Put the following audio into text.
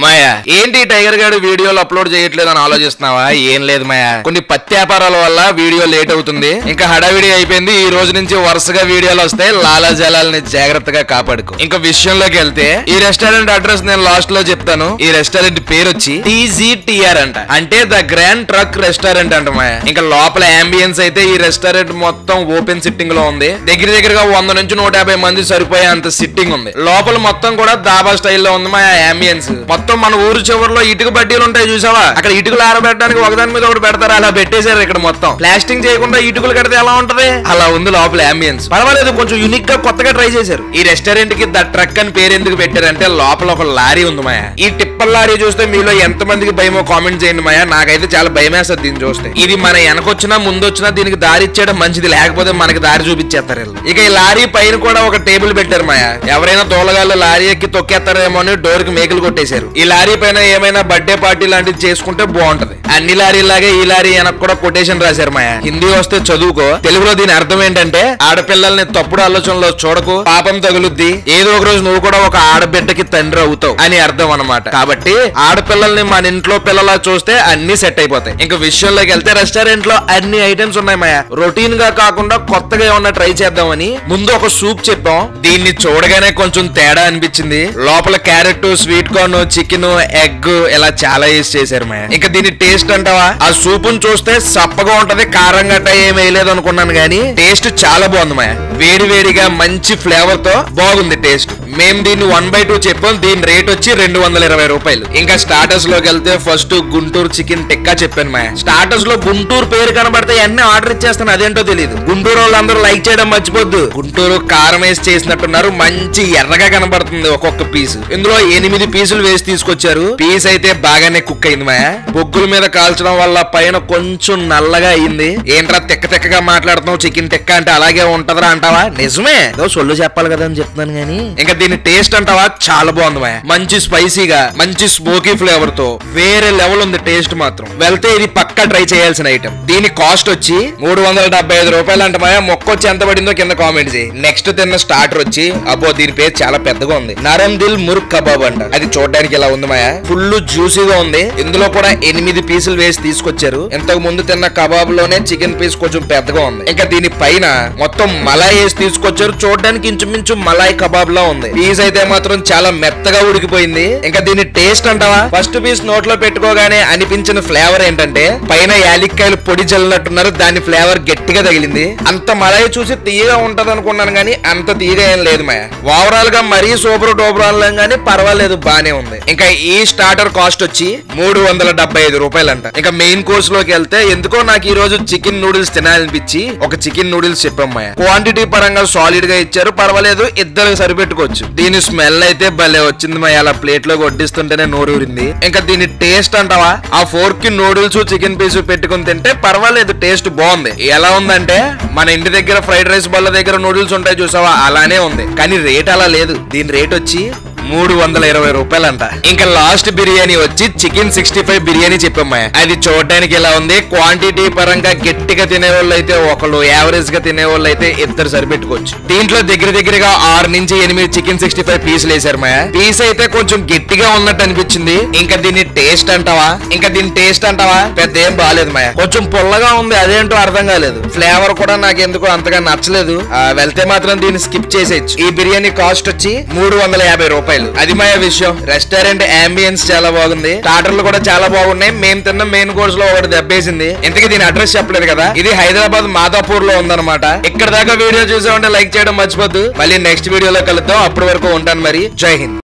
మాయా ఏంటి టైగర్ గారు వీడియోలు అప్లోడ్ చేయట్లేదు అని ఆలోచిస్తున్నావా ఏం లేదు మాయా కొన్ని పత్తి వ్యాపారాల వల్ల వీడియో లేట్ అవుతుంది ఇంకా హడావిడి అయిపోయింది ఈ రోజు నుంచి వరుసగా వీడియోలు వస్తాయి లాలా జలాల్ని జాగ్రత్తగా కాపాడుకో ఇంకా విషయంలోకి వెళ్తే ఈ రెస్టారెంట్ అడ్రస్ నేను లాస్ట్ లో చెప్తాను ఈ రెస్టారెంట్ పేరు వచ్చి టీజీటీఆర్ అంట అంటే ద గ్రాండ్ ట్రక్ రెస్టారెంట్ అంట మాయా ఇంకా లోపల అంబియన్స్ అయితే ఈ రెస్టారెంట్ మొత్తం ఓపెన్ సిట్టింగ్ లో ఉంది దగ్గర దగ్గరగా వంద నుంచి నూట యాభై మంది సరిపోయే అంత సిట్టింగ్ ఉంది లోపల మొత్తం కూడా దాబా స్టైల్లో ఉంది మా అంబియన్స్ మొత్తం మన ఊరు చివరిలో ఇటుక బడ్డీలు ఉంటాయి చూసావా అక్కడ ఇటుకలు ఆరబెట్టడానికి ఒకదాని మీద ఒకటి పెడతారు అలా పెట్టేశారు ఇక్కడ మొత్తం ప్లాస్టింగ్ చేయకుండా ఇటుకలు కడితే ఎలా ఉంటది అలా ఉంది లోపల అంబియన్స్ పర్వాలేదు కొంచెం యూనిక్ గా కొత్తగా ట్రై చేశారు ఈ రెస్టారెంట్ కి ద ట్రక్ అని పేరు ఎందుకు పెట్టారంటే లోపల ఒక లారీ ఉంది మాయా ఈ టిప్పర్ లారీ చూస్తే మీలో ఎంత మందికి భయమో కామెంట్ చేయండి మాయా నాకైతే చాలా భయం వేస్తుంది దీన్ని చూస్తే ఇది మన వెనకొచ్చినా ముందు వచ్చినా దీనికి దారి ఇచ్చేయడం మంచిది లేకపోతే మనకి దారి చూపించేస్తారు వీళ్ళు. ఇక ఈ లారీ పైన కూడా ఒక టేబుల్ పెట్టారు మాయా ఎవరైనా తోలగాళ్ళు లారీ ఎక్కి తొక్కేస్తారేమో అని డోర్ కి మేకలు కొట్టేశారు ఈ లారీ పైన ఏమైనా బర్త్డే పార్టీ లాంటిది చేసుకుంటే బాగుంటది అన్ని లారీలాగే ఈ లారీ వెనక కూడా కొటేషన్ రాశారు మాయా హిందీ వస్తే చదువుకో తెలుగులో దీని అర్థం ఏంటంటే ఆడపిల్లల్ని తప్పుడు ఆలోచనలో చూడకు పాపం తగులుద్ది ఏదో ఒక రోజు నువ్వు కూడా ఒక ఆడబిడ్డకి తండ్రి అవుతావు అని అర్థం అన్నమాట కాబట్టి ఆడపిల్లల్ని మన ఇంట్లో పిల్లలా చూస్తే అన్ని సెట్ అయిపోతాయి ఇంకా విషయంలోకి వెళ్తే రెస్టారెంట్ లో అన్ని ఐటమ్స్ ఉన్నాయి మాయా రొటీన్ గా కాకుండా కొత్తగా ఏమన్నా ట్రై చేద్దామని ముందు ఒక సూప్ చెప్పాం దీన్ని చూడగానే కొంచెం తేడా అనిపించింది లోపల carrot sweet corn chicken egg ఇలా చాలా వేసి చేశారు మాయా ఇంకా దీని టేస్ట్ అంటావా ఆ సూప్ చూస్తే సప్పగా ఉంటది కారం గట్ట ఏం వేయలేదు అనుకున్నాను గానీ టేస్ట్ చాలా బాగుంది మాయా వేడి వేడిగా మంచి ఫ్లేవర్ తో బాగుంది టేస్ట్ మేము దీన్ని వన్ బై టూ చెప్పాం దీని రేట్ వచ్చి రెండు వందల ఇరవై రూపాయలు ఇంకా స్టార్టర్స్ లోకి వెళ్తే ఫస్ట్ గుంటూరు చికెన్ టిక్కా చెప్పాను మాయా స్టార్టర్స్ లో గుంటూరు పేరు కనబడితే అన్ని ఆర్డర్ ఇచ్చేస్తాను అదేంటో తెలియదు గుంటూరు వాళ్ళందరూ లైక్ చేయడం మర్చిపోద్దు గుంటూరు కారం వేసి చేసినట్టున్నారు మంచి ఎర్రగా కనబడుతుంది ఒక్కొక్క పీస్ ఇందులో ఎనిమిది పీసులు వేసి తీసుకొచ్చారు పీస్ అయితే బాగానే కుక్ అయింది మాయా బొగ్గుల మీద కాల్చడం వల్ల పైన కొంచెం నల్లగా అయింది ఏంట్రా తెక్క తెక్కగా మాట్లాడుతున్నావు చికెన్ తెక్క అంటే అలాగే ఉంటదరా అంటావా నిజమే ఏదో సొల్లు చెప్పాలి కదా అని చెప్తున్నాను గానీ ఇంకా దీని టేస్ట్ అంటావా చాలా బాగుంది మాయా మంచి స్పైసీగా మంచి స్మోకీ ఫ్లేవర్ తో వేరే లెవెల్ ఉంది టేస్ట్ మాత్రం వెళ్తే ఇది పక్కా ట్రై చేయాల్సిన ఐటమ్ దీని కాస్ట్ వచ్చి మూడు వందల డెబ్బై ఐదు రూపాయలు అంట మాయా మొక్క వచ్చి ఎంత పడిందో కింద కామెంట్ చేయి నెక్స్ట్ తిన్న స్టార్టర్ వచ్చి అబ్బో దీని పేరు చాలా పెద్దగా ఉంది నరం దిల్ మురుక్ కబాబ్ అంట అది చూడడానికి ఇలా ఉంది మాయా ఫుల్ జ్యూసీగా ఉంది ఇందులో కూడా ఎనిమిది పీసులు వేసి తీసుకొచ్చారు ఇంతకు ముందు తిన్న కబాబ్ లోనే చికెన్ పీస్ కొంచెం పెద్దగా ఉంది ఇంకా దీని పైన మొత్తం మలాయ్ వేసి తీసుకొచ్చారు చూడడానికి ఇంచుమించు మలాయ్ కబాబ్ లా ఉంది పీస్ అయితే మాత్రం చాలా మెత్తగా ఉడికిపోయింది ఇంకా దీని టేస్ట్ అంటావా ఫస్ట్ పీస్ నోట్లో పెట్టుకోగానే అనిపించిన ఫ్లేవర్ ఏంటంటే పైన యాలిక్కాయలు పొడి చల్లినట్టున్నారు దాని ఫ్లేవర్ గట్టిగా తగిలింది అంత మలాయి చూసి తీయగా ఉంటది అనుకున్నాను కానీ అంత తీయగా ఏం లేదు మాయ ఓవరాల్ గా మరీ సూపర్ డూపర్ అనలేం కానీ పర్వాలేదు బానే ఉంది ఇంకా ఈ స్టార్టర్ కాస్ట్ వచ్చి మూడు వందల డెబ్బై ఐదు రూపాయలు అంట ఇంకా మెయిన్ కోర్స్ లోకి వెళ్తే ఎందుకో నాకు ఈ రోజు చికెన్ నూడిల్స్ తినాలనిపించి ఒక చికెన్ నూడిల్స్ చెప్పాం మాయ క్వాంటిటీ పరంగా సాలిడ్ గా ఇచ్చారు పర్వాలేదు ఇద్దరు సరిపెట్టుకోవచ్చు దీని స్మెల్ అయితే భలే వచ్చింది మా అలా ప్లేట్ లో వడ్డిస్తుంటేనే నోరూరింది ఇంకా దీని టేస్ట్ అంటావా ఆ ఫోర్క్ కి నూడిల్స్ చికెన్ పీస్ పెట్టుకుని తింటే పర్వాలేదు టేస్ట్ బాగుంది ఎలా ఉందంటే మన ఇంటి దగ్గర ఫ్రైడ్ రైస్ బల్ల దగ్గర నూడిల్స్ ఉంటాయి చూసావా అలానే ఉంది కానీ రేట్ అలా లేదు దీని రేట్ వచ్చి మూడు వందల ఇరవై రూపాయలంట ఇంకా లాస్ట్ బిర్యానీ వచ్చి చికెన్ సిక్స్టీ ఫైవ్ బిర్యానీ చెప్పమ్మా అది చూడడానికి ఇలా ఉంది క్వాంటిటీ పరంగా గట్టిగా తినే వాళ్ళు అయితే ఒకళ్ళు యావరేజ్ గా తినే వాళ్ళు అయితే ఇద్దరు సరిపెట్టుకోవచ్చు దీంట్లో దగ్గర దగ్గరగా ఆరు నుంచి ఎనిమిది చికెన్ సిక్స్టీ ఫైవ్ పీసులు వేసారు మాయా పీస్ అయితే కొంచెం గట్టిగా ఉన్నట్టు అనిపించింది ఇంకా దీని టేస్ట్ అంటావా ఇంకా దీని టేస్ట్ అంటావా పెద్ద ఏం బాగాలేదు మాయా కొంచెం పుల్లగా ఉంది అదేంటో అర్థం కాలేదు ఫ్లేవర్ కూడా నాకు ఎందుకో అంతగా నచ్చలేదు ఆ, వెళ్తే మాత్రం దీన్ని స్కిప్ చేసేయచ్చు ఈ బిర్యానీ కాస్ట్ వచ్చి మూడు వందల యాభై రూపాయలు అది మా విషయం రెస్టారెంట్ అంబియన్స్ చాలా బాగుంది స్టార్టర్లు కూడా చాలా బాగున్నాయి మేము తిన్న మెయిన్ కోర్స్ లో ఒకటి దెబ్బేసింది ఇంతకీ దీని అడ్రస్ చెప్పలేదు కదా ఇది హైదరాబాద్ మాదాపూర్ లో ఉందన్నమాట ఇక్కడ దాకా వీడియో చూసామంటే లైక్ చేయడం మర్చిపోద్దు మళ్ళీ నెక్స్ట్ వీడియోలో కలుద్దాం అప్పటి వరకు ఉంటాను మరి జై హింద్